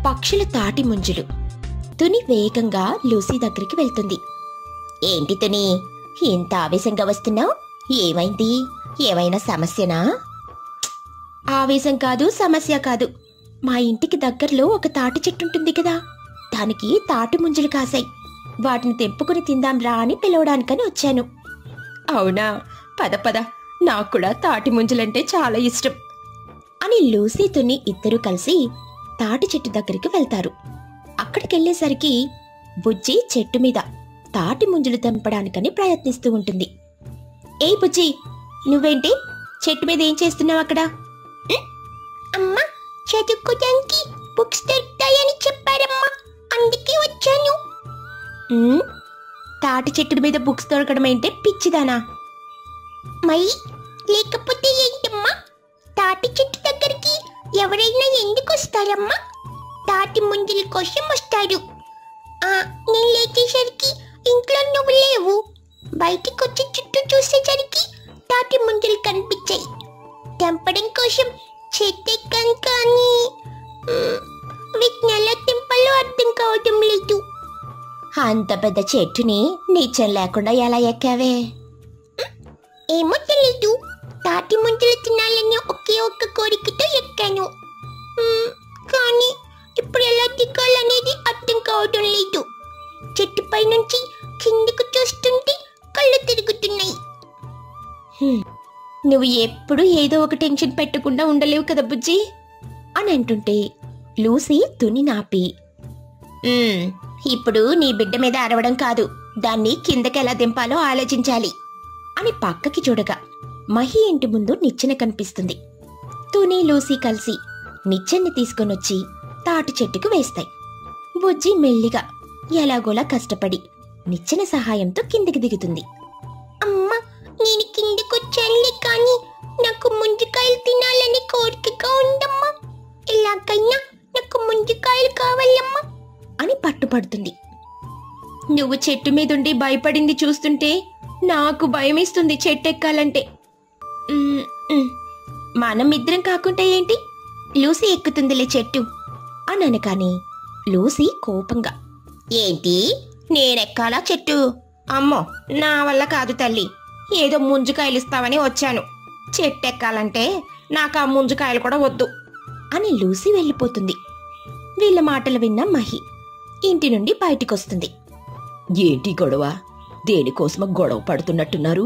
పక్షుల తాటి ముంజులు తుని వేగంగా లూసీ దగ్గరికి వెళ్తుంది ఏంటి తుని ఇంత ఆవేశంగా వస్తున్నావు ఏమైంది ఏమైనా సమస్యనా ఆవేశం కాదు సమస్య కాదు మా ఇంటికి దగ్గరలో ఒక తాటి చెట్టు ఉంటుంది కదా దానికి తాటి ముంజలు కాసాయి వాటిని తెంపుకుని తిందాం రా అని పిలవడానికని వచ్చాను అవునా పద పద నాకు కూడా తాటి ముంజలంటే చాలా ఇష్టం అని లూసీ తుని ఇద్దరూ కలిసి తాటి చెట్టు దగ్గరికి వెళ్తారు అక్కడికెళ్ళేసరికి బుజ్జి చెట్టు మీద తాటి ముంజలు తెంపడానికని ప్రయత్నిస్తూ ఉంటుంది ఏ బుజ్జి నువ్వేంటి చెట్టు మీద ఏం చేస్తున్నావు అక్కడ అమ్మా చదువుకోడానికి బుక్స్ దొరుకుతాయని చెప్పారమ్మా అందుకే వచ్చాను తాటి చెట్టు మీద బుక్స్ దొరకడం ఏంటే పిచ్చిదానా మై లేకపోతే ఏంటమ్మా తాటి చెట్టు దగ్గరికి ఎవరైనా ఎందుకు వస్తారమ్మా తాటి ముంజల కోసం వస్తారు ఆ, నేను లేచేసరికి ఇంట్లో నువ్వు లేవు బయటికి వచ్చి చుట్టూ చూసేసరికి తాటి ముంజలు కనిపించాయి తెంపడం కోసం చెట్టెక్కాను కానీ మ్, వీటిని ఎలా తెంపాలో అర్థం కావడం లేదు అంత పెద్ద చెట్టుని నీచం లేకుండా ఎలా ఎక్కావే ఏమో తెలీదు తాటి ముంజలు తినాలని ఒకే ఒక్క కోరికతో ఎక్కాను మ్, కానీ ఇప్పుడు ఎలా దిగాలనేది అర్థం కావడం లేదు చెట్టుపై నుంచి కిందకు చూస్తుంటే కళ్ళు తిరుగుతున్నాయి నువ్వు ఎప్పుడు ఏదో ఒక టెన్షన్ పెట్టకుండా ఉండలేవు కదా బుజ్జి అని అంటుంటే లూసీ తుని నాపి "ఉమ్, ఇప్పుడు నీ బిడ్డ మీద అరవడం కాదు దాన్ని కిందకెలా దింపాలో ఆలోచించాలి అని పక్కకి చూడగా మహి ఇంటి ముందు నిచ్చెన కనిపిస్తుంది తుని లూసీ కలిసి నిచ్చెన్ని తీసుకొనొచ్చి తాటి చెట్టుకు వేస్తాయి బుజ్జి మెల్లిగా ఎలాగోలా కష్టపడి నిచ్చెన సహాయంతో కిందికి దిగుతుంది అమ్మా నేను కిందకొచ్చానులే కానీ నాకు ముంజికాయలు తినాలని కోరికగా ఉందమ్మా ఎలాగైనా నాకు ముంజికాయలు కావాలమ్మా అని పట్టుపడుతుంది నువ్వు చెట్టు మీదుండి భయపడింది చూస్తుంటే నాకు భయమేస్తుంది చెట్టు ఎక్కాలంటే ఉమ్, ఉమ్. మనం ఇద్దరం కాకుంటే ఏంటి లూసీ ఎక్కుతుందిలే చెట్టు అని అనగాని లూసీ కోపంగా ఏంటి నేనెక్కాలా చెట్టు అమ్మో నా వల్ల కాదు తల్లి ఏదో ముంజుకాయలు ఇస్తావని వచ్చాను చెట్టు ఎక్కాలంటే నాకు ఆ ముంజుకాయలు కూడా వద్దు అని లూసీ వెళ్ళిపోతుంది వీళ్ళ మాటలు విన్న మహి ఇంటి నుండి బయటికొస్తుంది ఏంటి గొడవ దేనికోసమ గొడవ పడుతున్నట్టున్నారు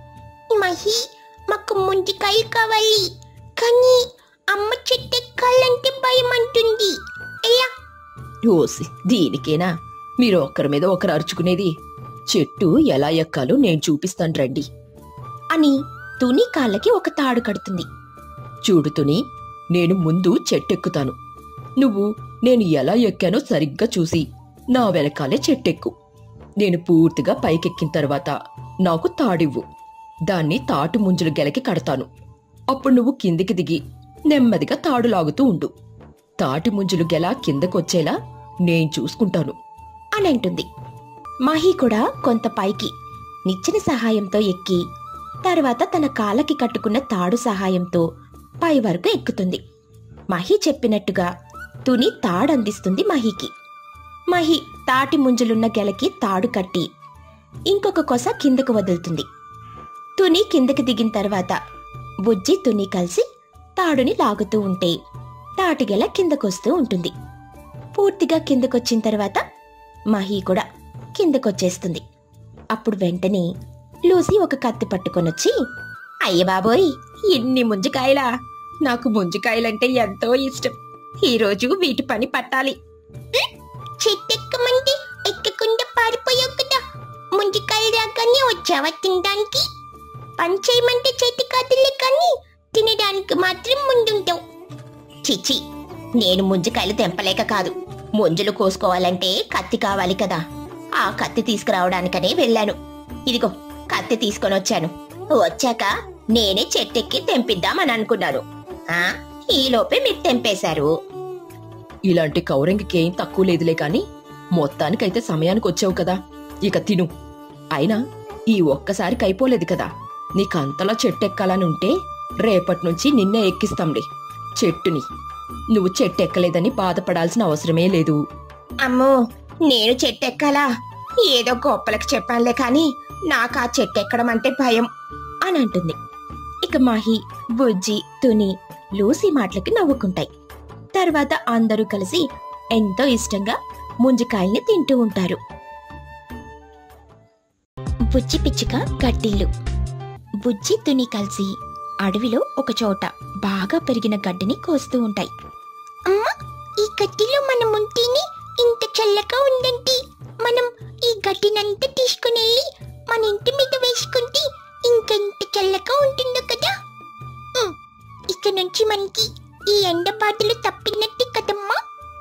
మహి మాకు ముంజికాయలు కావాలి కానీ అమ్మ చెట్టు ఎక్కాలంటే భయం అంటుంది ఎలా ఓసి దీనికేనా మీరు ఒక్కరి మీద ఒకరు అరుచుకునేది చెట్టు ఎలా ఎక్కాలో నేను చూపిస్తాను రండి అని తుని కాళ్ళకి ఒక తాడు కడుతుంది చూడుతుని నేను ముందు చెట్టెక్కుతాను నువ్వు నేను ఎలా ఎక్కానో సరిగ్గా చూసి నా వెనకాలే చెట్టెక్కు నేను పూర్తిగా పైకెక్కిన తర్వాత నాకు తాడివ్వు దాన్ని తాటు ముంజుల గెలకి కడతాను అప్పుడు నువ్వు కిందికి దిగి నెమ్మదిగా తాడు లాగుతూ ఉండు తాటి ముంజులు గెల కిందకొచ్చేలా నేను చూసుకుంటాను అని అంటుంది మహి కూడా కొంత పైకి నిచ్చెన సహాయంతో ఎక్కి తర్వాత తన కాళ్ళకి కట్టుకున్న తాడు సహాయంతో పై వరకు ఎక్కుతుంది మహి చెప్పినట్టుగా తుని తాడందిస్తుంది మహికి మహి తాటి ముంజలున్న గెలకి తాడు కట్టి ఇంకొక కొస కిందకు వదులుతుంది తుని కిందకి దిగిన తర్వాత బుజ్జి తుని కలిసి తాడుని లాగుతూ ఉంటే తాటిగెల కిందకొస్తూ ఉంటుంది పూర్తిగా కిందకొచ్చిన తర్వాత మహి కూడా కిందకొచ్చేస్తుంది అప్పుడు వెంటనే లూసీ ఒక కత్తి పట్టుకొనొచ్చి అయ్య బాబోయ్ ఇన్ని ముంజికాయలా నాకు ముంజికాయలంటే ఎంతో ఇష్టం ఈరోజు వీటి పని పట్టాలి చెట్టెక్కమంటే ఎక్కకుండా పారిపోయావు కదా ముంజికాయ రాగానే వచ్చావా తినడానికి పని చేయమంటే చేతి కాదులే కానీ తినడానికి మాత్రం ముందుంటావు చిచి నేను ముంజికాయలు తెంపలేక కాదు ముంజలు కోసుకోవాలంటే కత్తి కావాలి కదా ఆ కత్తి తీసుకురావడానికనే వెళ్ళాను ఇదిగో కత్తి తీసుకొని వచ్చాను వచ్చాక నేనే చెట్టెక్కి తెంపిద్దామని అనుకున్నాను ఆ ఈలోపే మీరు తెంపేశారు ఇలాంటి కౌరంగికేం తక్కువ లేదులే కాని మొత్తానికైతే సమయానికి వచ్చావు కదా ఇక తిను అయినా ఈ ఒక్కసారికి అయిపోలేదు కదా నీకంతలా చెట్టెక్కాలని ఉంటే రేపటి నుంచి నిన్నే ఎక్కిస్తాంలే చెట్టుని నువ్వు చెట్టెక్కలేదని బాధపడాల్సిన అవసరమే లేదు అమ్మో నేను చెట్టు ఎక్కాలా ఏదో గొప్పలకు చెప్పానులే కానీ నాకు ఆ చెట్టు ఎక్కడం అంటే భయం అని అంటుంది ఇక మాహి బుజ్జి తుని లూసీ మాటలకి నవ్వుకుంటాయి తర్వాత అందరూ కలిసి ఎంతో ఇష్టంగా ముంజికాయల్ని తింటూ ఉంటారు బుజ్జి పిచ్చుక గడ్డిల్లు బుజ్జి తుని కలిసి అడవిలో ఒక చోట బాగా పెరిగిన గడ్డిని కోస్తూ ఉంటాయి అమ్మా ఈ గడ్డిలో మనం ఉంటేనే ఇంత చల్లగా ఉందండి మనం ఈ గడ్డినంతా తీసుకుని వెళ్ళి మన ఇంటి మీద వేసుకుంటే ఇంకెంత చల్లగా ఉంటుందో కదా ఉమ్, ఇక నుంచి మనకి ఈ ఎండపాటులు తప్పినట్టు కదమ్మా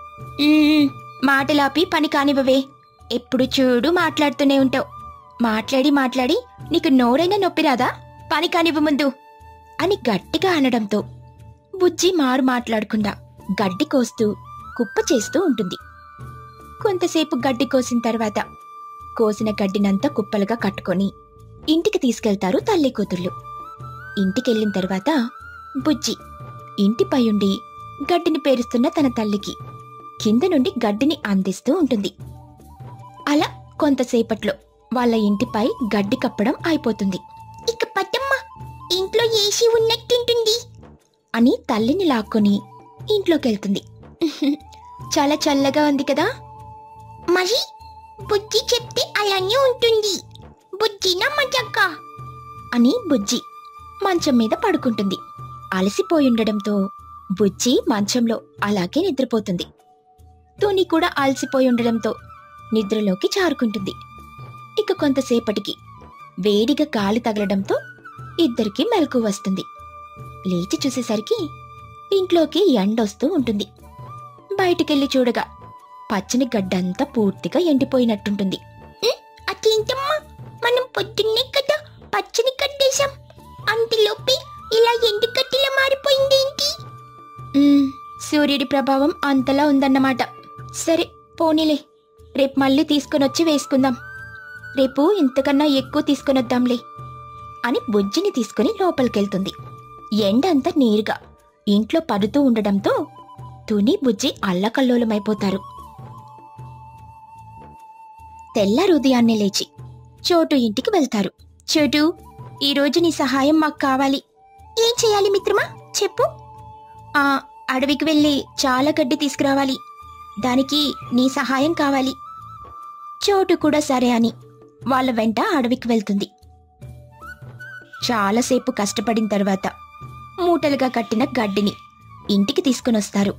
మాటలాపి పని కానివ్వవే ఎప్పుడు చూడు మాట్లాడుతూనే ఉంటావు మాట్లాడి మాట్లాడి నీకు నోరైనా నొప్పి రాదా పని కానివ్వు ముందు అని గట్టిగా అనడంతో బుజ్జి మారు మాట్లాడకుండా గడ్డి కోస్తూ కుప్ప చేస్తూ ఉంటుంది కొంతసేపు గడ్డి కోసిన తర్వాత కోసిన గడ్డినంతా కుప్పలుగా కట్టుకొని ఇంటికి తీసుకెళ్తారు తల్లి కూతుళ్ళు ఇంటికెళ్ళిన తర్వాత బుజ్జి ఇంటిపై ఉండి గడ్డిని పేరుస్తున్న తన తల్లికి కింద నుండి గడ్డిని అందిస్తూ ఉంటుంది అలా కొంతసేపట్లో వాళ్ళ ఇంటిపై గడ్డి కప్పడం అయిపోతుంది ఇక పట్టమ్మ ఇంట్లో ఏసీ ఉన్నట్టుంటుంది అని తల్లిని లాక్కొని ఇంట్లోకెళ్తుంది చాలా చల్లగా ఉంది కదా మరి బుజ్జి చెప్తే అలానే ఉంటుంది బుజ్జినా మజక్క అని బుజ్జి మంచం మీద పడుకుంటుంది అలసిపోయి ఉండడంతో బుజ్జి మంచంలో అలాగే నిద్రపోతుంది తుని కూడా అలసిపోయి ఉండడంతో నిద్రలోకి జారుకుంటుంది ఇక కొంతసేపటికి వేడిగా గాలి తగలడంతో ఇద్దరికి మెలకు వస్తుంది లేచి చూసేసరికి ఇంట్లోకి ఎండొస్తూ ఉంటుంది బయటికెళ్ళి చూడగా పచ్చని గడ్డంతా పూర్తిగా ఎండిపోయినట్టుంటుంది అదేంటమ్మా మనం పొద్దున్నే కదా పచ్చని కట్టేశాం అంతలోపే ఇలా ఎండు కట్టిలా మారిపోయిందేంటి సూర్యుడి ప్రభావం అంతలా ఉందన్నమాట సరే పోనీలే రేపు మళ్ళీ తీసుకొని వచ్చి వేసుకుందాం రేపు ఇంతకన్నా ఎక్కువ తీసుకొని వద్దాంలే అని బుజ్జిని తీసుకుని లోపలికెళ్తుంది ఎండంతా నీరుగా ఇంట్లో పడుతూ ఉండడంతో తుని బుజ్జి అల్లకల్లోలమైపోతారు తెల్లారు ఉదయాన్నే లేచి చోటు ఇంటికి వెళ్తారు చోటు ఈరోజు నీ సహాయం మాకు కావాలి ఏం చేయాలి మిత్రమా చెప్పు ఆ అడవికి వెళ్ళి చాలా గడ్డి తీసుకురావాలి దానికి నీ సహాయం కావాలి చోటు కూడా సరే అని వాళ్ళ వెంట అడవికి వెళ్తుంది చాలాసేపు కష్టపడిన తర్వాత మూటలుగా కట్టిన గడ్డిని ఇంటికి తీసుకునొస్తారు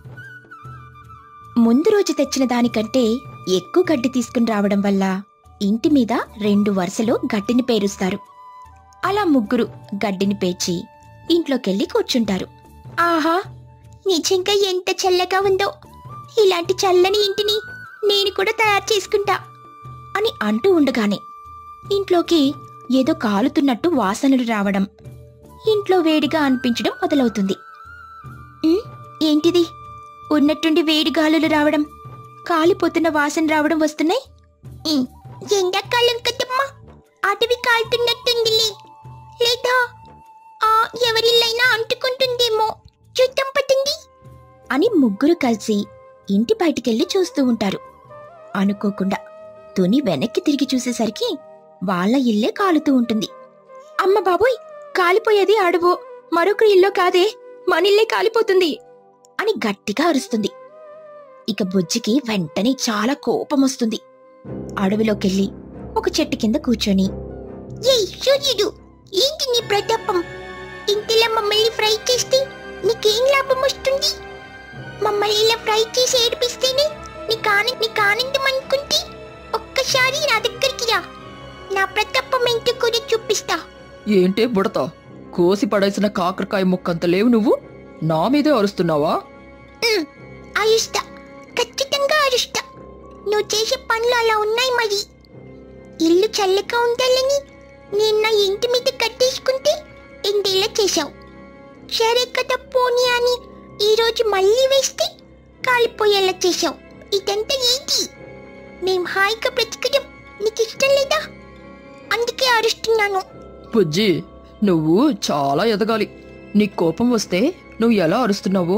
ముందు రోజు తెచ్చిన దానికంటే ఎక్కువ గడ్డి తీసుకుని రావడం వల్ల ఇంటి మీద రెండు వరుసలో గడ్డిని పేరుస్తారు అలా ముగ్గురు గడ్డిని పేర్చి ఇంట్లోకెళ్ళి కూర్చుంటారు ఆహా నిజంగా ఎంత చల్లగా ఉందో ఇలాంటి చల్లని ఇంటిని నేను కూడా తయారు చేసుకుంటా అని అంటూ ఉండగానే ఇంట్లోకి ఏదో కాలుతున్నట్టు వాసనలు రావడం ఇంట్లో వేడిగా అనిపించడం మొదలవుతుంది "ఉమ్, ఏంటిది ఉన్నట్టుండి వేడి గాలులు రావడం కాలిపోతున్న వాసన రావడం వస్తున్నాయి ఎండాకాలం కదమ్మా అటవి కాలుతున్నట్టుందిలే లేదా ఆ ఎవరిల్లైనా అంటుకుంటుందేమో చూద్దాం పట్టండి అని ముగ్గురు కలిసి ఇంటి బయటికెళ్ళి చూస్తూ ఉంటారు అనుకోకుండా తుని వెనక్కి తిరిగి చూసేసరికి వాళ్ళ ఇల్లే కాలుతూ ఉంటుంది అమ్మ బాబోయ్ కాలిపోయేది అడవు మరొక ఇల్లో కాదే మనిల్లే కాలిపోతుంది అని గట్టిగా అరుస్తుంది ఇక బుజ్జికి వెంటనే చాలా కోపం వస్తుంది అడవిలోకెళ్ళి ఒక చెట్టు కింద కూర్చొని ఏయ్ సూర్యుడు ఏంటి నీ ప్రతాపం ఇంటిలో మమ్మల్ని ఫ్రై చేస్తే నీకేం లాభం వస్తుంది మమ్మల్ని ఇలా ఫ్రై చేసి ఏడిపిస్తేనే నీకు ఆనంద నీకు ఆనందం అనుకుంటే ఒక్కసారి నా దగ్గరికి రా నా ప్రతాపం ఏంటో కూడా చూపిస్తా ఏంటే బుడత కోసి పడేసిన కాకరకాయ ముక్కంత లేవు నువ్వు నా మీదే అరుస్తున్నావా ఉమ్, అరుస్తా ఖచ్చితంగా అరుస్తా నువ్వు చేసే పనులు అలా ఉన్నాయి మరి ఇల్లు చల్లగా ఉండాలని నేను నా ఇంటి మీద కట్టేసుకుంటే ఎండేలా చేశావు సరే కదా పోనీ అని ఈరోజు మళ్ళీ వేస్తే కాలిపోయేలా చేశావు ఇదంతా ఏంటి మేం హాయిగా బ్రతకడం నీకు ఇష్టం లేదా అందుకే అరుస్తున్నాను బుజ్జి నువ్వు చాలా ఎదగాలి నీ కోపం వస్తే నువ్వు ఎలా అరుస్తున్నావో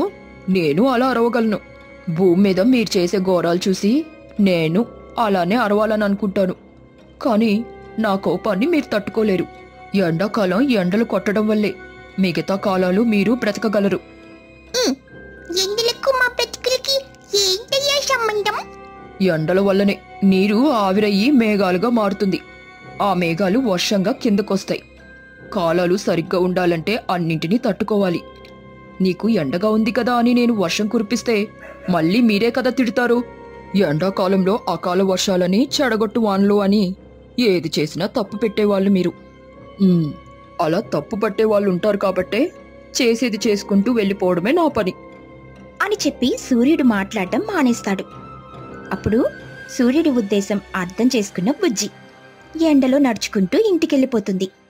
నేను అలా అరవగలను భూమి మీద మీరు చేసే ఘోరాలు చూసి నేను అలానే అరవాలని అనుకుంటాను కానీ నా కోపాన్ని మీరు తట్టుకోలేరు ఎండాకాలం ఎండలు కొట్టడం వల్లే మిగతా కాలాలు మీరు బ్రతకగలరు ఎందులకు మా బ్రతుకులకి ఏంటయ్యా సంబంధం ఎండల వల్లనే నీరు ఆవిరయ్యి మేఘాలుగా మారుతుంది ఆ మేఘాలు వర్షంగా కిందకొస్తాయి కాలాలు సరిగ్గా ఉండాలంటే అన్నింటినీ తట్టుకోవాలి నీకు ఎండగా ఉంది కదా అని నేను వర్షం కురిపిస్తే మళ్ళీ మీరే కదా తిడతారు ఎండాకాలంలో అకాల వర్షాలని చెడగొట్టు వానలు అని ఏది చేసినా తప్పు పెట్టేవాళ్ళు మీరు ఉమ్, అలా తప్పు పట్టే వాళ్ళు ఉంటారు కాబట్టే చేసేది చేసుకుంటూ వెళ్ళిపోవడమే నా పని అని చెప్పి సూర్యుడు మాట్లాడడం మానేస్తాడు అప్పుడు సూర్యుడి ఉద్దేశం అర్థం చేసుకున్న బుజ్జి ఎండలో నడుచుకుంటూ ఇంటికెళ్ళిపోతుంది